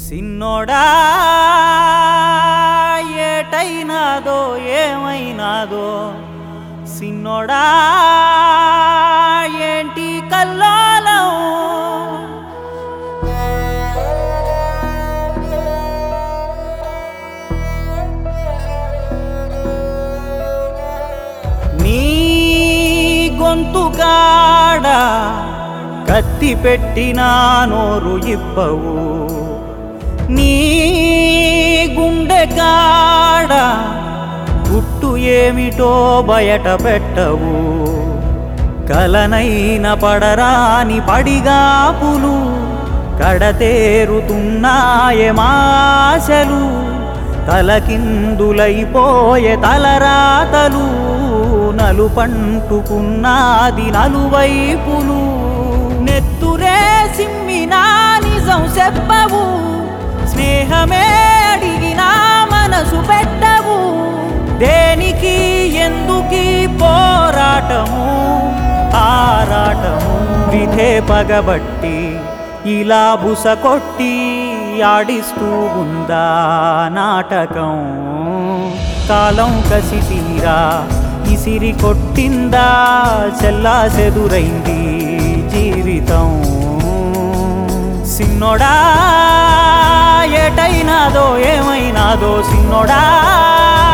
సిన్నోడా ఏటైనాదో ఏమైనాదో సిన్నోడా ఏంటి కల్లోలం నీ గొంతుకాడ కత్తి పెట్టిన నోరు ఇప్పవు నీ గుండె కాడ గుట్టు ఏమిటో బయట పెట్టవు కలనైన పడరాని పడిగాపులు కడతేరుతున్నాయే మాశలు తలకిందులైపోయే తలరాతలు నలుపంటుకున్నాది నలువైపులు నెత్తురే సిమ్మినా నిజం చెప్పవు స్నేహమే అడిగినా మనసు పెట్టవు దేనికి ఎందుకీ పోరాటము ఆరాటము విధే పగబట్టి ఇలా బుస కొట్టి ఆడిస్తూ ఉందా నాటకం కాలం కసి తీరా ఇసిరి కొట్టిందా చెల్లా చెదురైంది జీవితం సిన్నోడా ఏటైనాదో ఏమైనాదో సిన్నోడా